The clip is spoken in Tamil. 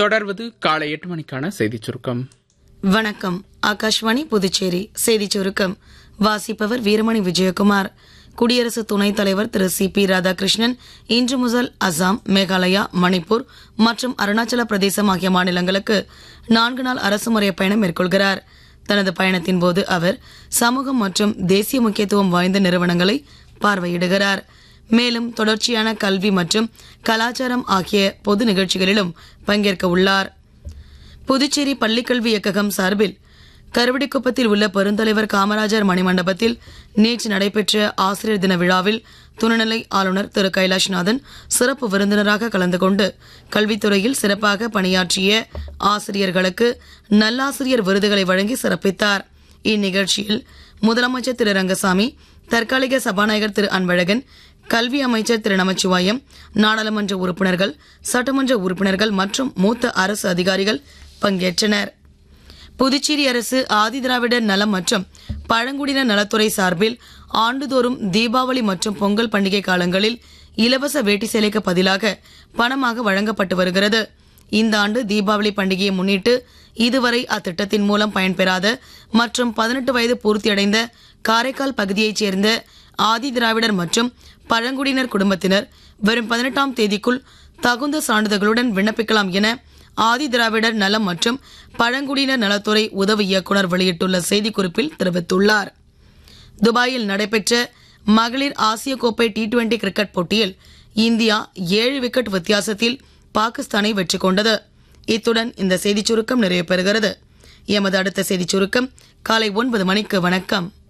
தொடர்வது காலை எட்டு மணிக்கான செய்திச் சுருக்கம் வணக்கம் ஆகாஷ்வாணி புதுச்சேரி செய்திச் சுருக்கம் வாசிப்பவர் வீரமணி விஜயகுமார் குடியரசு துணைத் தலைவர் திரு சி பி ராதாகிருஷ்ணன் இன்று முதல் அசாம் மேகாலயா மணிப்பூர் மற்றும் அருணாச்சல பிரதேசம் ஆகிய மாநிலங்களுக்கு நான்கு நாள் அரசுமுறை பயணம் மேற்கொள்கிறார் தனது பயணத்தின் போது அவர் சமூகம் மற்றும் தேசிய முக்கியத்துவம் வாய்ந்த நிறுவனங்களை பார்வையிடுகிறார் மேலும் தொடர்ச்சியான கல்வி மற்றும் கலாச்சாரம் ஆகிய பொது நிகழ்ச்சிகளிலும் பங்கேற்க உள்ளார் புதுச்சேரி பள்ளிக்கல்வி இயக்ககம் சார்பில் கருவடிக்குப்பத்தில் உள்ள பெருந்தலைவர் காமராஜர் மணிமண்டபத்தில் நேற்று நடைபெற்ற ஆசிரியர் தின விழாவில் துணைநிலை ஆளுநர் திரு கைலாஷ்நாதன் சிறப்பு விருந்தினராக கலந்து கொண்டு கல்வித்துறையில் சிறப்பாக பணியாற்றிய ஆசிரியர்களுக்கு நல்லாசிரியர் விருதுகளை வழங்கி சிறப்பித்தார் இந்நிகழ்ச்சியில் முதலமைச்சர் திரு ரங்கசாமி தற்காலிக சபாநாயகர் திரு அன்பழகன் கல்வி அமைச்சர் திரு நமச்சிவாயம் நாடாளுமன்ற உறுப்பினர்கள் சட்டமன்ற உறுப்பினர்கள் மற்றும் மூத்த அரசு அதிகாரிகள் பங்கேற்றனர் புதுச்சேரி அரசு ஆதிதிராவிடர் நலம் மற்றும் பழங்குடியினர் நலத்துறை சார்பில் ஆண்டுதோறும் தீபாவளி மற்றும் பொங்கல் பண்டிகை காலங்களில் இலவச வேட்டி சேலைக்கு பதிலாக பணமாக வழங்கப்பட்டு வருகிறது இந்த ஆண்டு தீபாவளி பண்டிகையை முன்னிட்டு இதுவரை அத்திட்டத்தின் மூலம் பயன்பெறாத மற்றும் பதினெட்டு வயது பூர்த்தியடைந்த காரைக்கால் பகுதியைச் சேர்ந்த ஆதி திராவிடர் மற்றும் பழங்குடியினர் குடும்பத்தினர் வரும் பதினெட்டாம் தேதிக்குள் தகுந்த சான்றிதழ்களுடன் விண்ணப்பிக்கலாம் என ஆதி திராவிடர் நலம் மற்றும் பழங்குடியினர் நலத்துறை உதவி இயக்குனர் வெளியிட்டுள்ள செய்திக்குறிப்பில் தெரிவித்துள்ளார் துபாயில் நடைபெற்ற மகளிர் ஆசிய கோப்பை டி டுவெண்டி கிரிக்கெட் போட்டியில் இந்தியா ஏழு விக்கெட் வித்தியாசத்தில் பாகிஸ்தானை வெற்றி கொண்டது இத்துடன் இந்த செய்திச் சுருக்கம் நிறைவு பெறுகிறது எமது அடுத்த செய்திச் சுருக்கம் காலை ஒன்பது மணிக்கு வணக்கம்